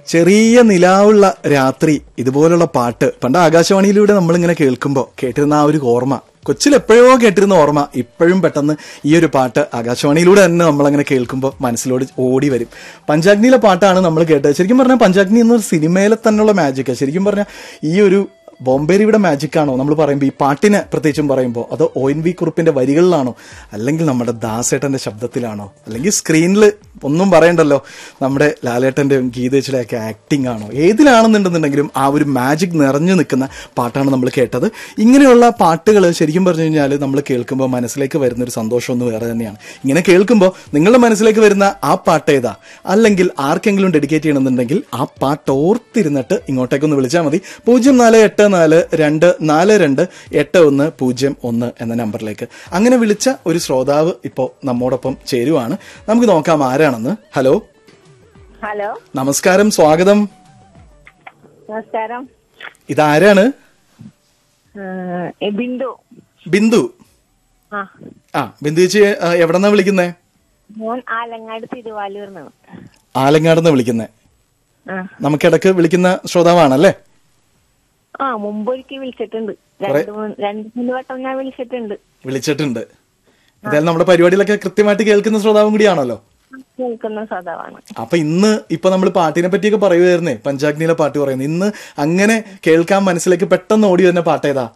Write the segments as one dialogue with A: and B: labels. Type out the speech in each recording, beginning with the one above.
A: ചെറിയ നിലാവുള്ള രാത്രി ഇതുപോലുള്ള പാട്ട് പണ്ട് ആകാശവാണിയിലൂടെ നമ്മളിങ്ങനെ കേൾക്കുമ്പോൾ കേട്ടിരുന്ന ആ ഒരു ഓർമ്മ കൊച്ചിൽ എപ്പോഴോ കേട്ടിരുന്ന ഓർമ്മ ഇപ്പോഴും പെട്ടെന്ന് ഈ ഒരു പാട്ട് ആകാശവാണിയിലൂടെ തന്നെ നമ്മളങ്ങനെ കേൾക്കുമ്പോൾ മനസ്സിലോട് ഓടി വരും പഞ്ചാഗ്നിയിലെ പാട്ടാണ് നമ്മൾ കേട്ടത് ശരിക്കും പറഞ്ഞാൽ പഞ്ചാഗ്നി എന്നൊരു സിനിമയിലെ തന്നെയുള്ള മാജിക്കാണ് ശരിക്കും പറഞ്ഞാൽ ഈ ഒരു ബോംബേരിയുടെ മാജിക് ആണോ നമ്മൾ പറയുമ്പോൾ ഈ പാട്ടിനെ പ്രത്യേകിച്ചും പറയുമ്പോൾ അതോ ഒ എൻ വി കുറുപ്പിന്റെ വരികളിലാണോ അല്ലെങ്കിൽ നമ്മുടെ ദാസേട്ടന്റെ ശബ്ദത്തിലാണോ അല്ലെങ്കിൽ സ്ക്രീനിൽ ഒന്നും പറയണ്ടല്ലോ നമ്മുടെ ലാലേട്ടന്റെയും ഗീതേച്ചിയുടെ ഒക്കെ ആക്ടിംഗ് ആണോ ഏതിലാണെന്നുണ്ടെന്നുണ്ടെങ്കിലും ആ ഒരു മാജിക് നിറഞ്ഞു നിൽക്കുന്ന പാട്ടാണ് നമ്മൾ കേട്ടത് ഇങ്ങനെയുള്ള പാട്ടുകൾ ശരിക്കും പറഞ്ഞു കഴിഞ്ഞാൽ നമ്മൾ കേൾക്കുമ്പോൾ മനസ്സിലേക്ക് വരുന്ന ഒരു സന്തോഷം ഒന്ന് വേറെ തന്നെയാണ് ഇങ്ങനെ കേൾക്കുമ്പോൾ നിങ്ങളുടെ മനസ്സിലേക്ക് വരുന്ന ആ പാട്ട് ഏതാ അല്ലെങ്കിൽ ആർക്കെങ്കിലും ഡെഡിക്കേറ്റ് ചെയ്യണമെന്നുണ്ടെങ്കിൽ ആ പാട്ട് ഓർത്തിരുന്നിട്ട് ഇങ്ങോട്ടേക്കൊന്ന് വിളിച്ചാൽ മതി പൂജ്യം നാല് എട്ട് നാല് രണ്ട് നാല് രണ്ട് എട്ട് ഒന്ന് പൂജ്യം ഒന്ന് എന്ന നമ്പറിലേക്ക് അങ്ങനെ വിളിച്ച ഒരു ശ്രോതാവ് ഇപ്പോൾ നമ്മോടൊപ്പം ചേരുവാണ് നമുക്ക് നോക്കാം ആരാണെന്ന് ഹലോ
B: ഹലോ
A: നമസ്കാരം സ്വാഗതം
B: നമസ്കാരം
A: ഇതാരാണ്
B: ഏഹ്, എ ബിന്ദു
A: ബിന്ദു
B: ആ
A: ആ ബിന്ദു ചേച്ചി ആ, എവിടെന്നാ വിളിക്കുന്നേ
B: മോൻ ആലങ്ങാട് തിരുവാലൂർന്ന്
A: ആലങ്ങാടുന്ന് വിളിക്കുന്നേ
B: ആ
A: നമുക്കിടക്ക് വിളിക്കുന്ന ശ്രോതാവാണല്ലേ
B: ആ മുമ്പ് ഒരിക്കൽ വിളിച്ചിട്ടുണ്ട് രണ്ട് മൂന്ന് രണ്ട് മൂന്ന് വട്ടം ഞാൻ വിളിച്ചിട്ടുണ്ട്
A: വിളിച്ചിട്ടുണ്ട് എന്തായാലും നമ്മുടെ പരിപാടിയിലൊക്കെ കൃത്യമായിട്ട് കേൾക്കുന്ന ശ്രോതാവും കൂടിയാണല്ലോ
B: കേൾക്കുന്ന സദാവാണ്
A: അപ്പൊ ഇന്ന് ഇപ്പൊ നമ്മൾ പാട്ടിനെ പറ്റിയൊക്കെ പറയുമായിരുന്നേ പഞ്ചാഗ്നിയിലെ പാട്ട് പറയുന്നത് ഇന്ന് അങ്ങനെ കേൾക്കാൻ മനസ്സിലേക്ക് പെട്ടെന്ന് ഓടി വരുന്ന പാട്ട് ഏതാ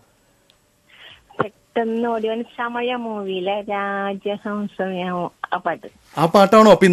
B: പെട്ടെന്ന് ഓടി വന്ന സമയ മൂവിയിലെ രാജഹംസം ആ പാട്ട്
A: ആ പാട്ടാണോ അപ്പൊ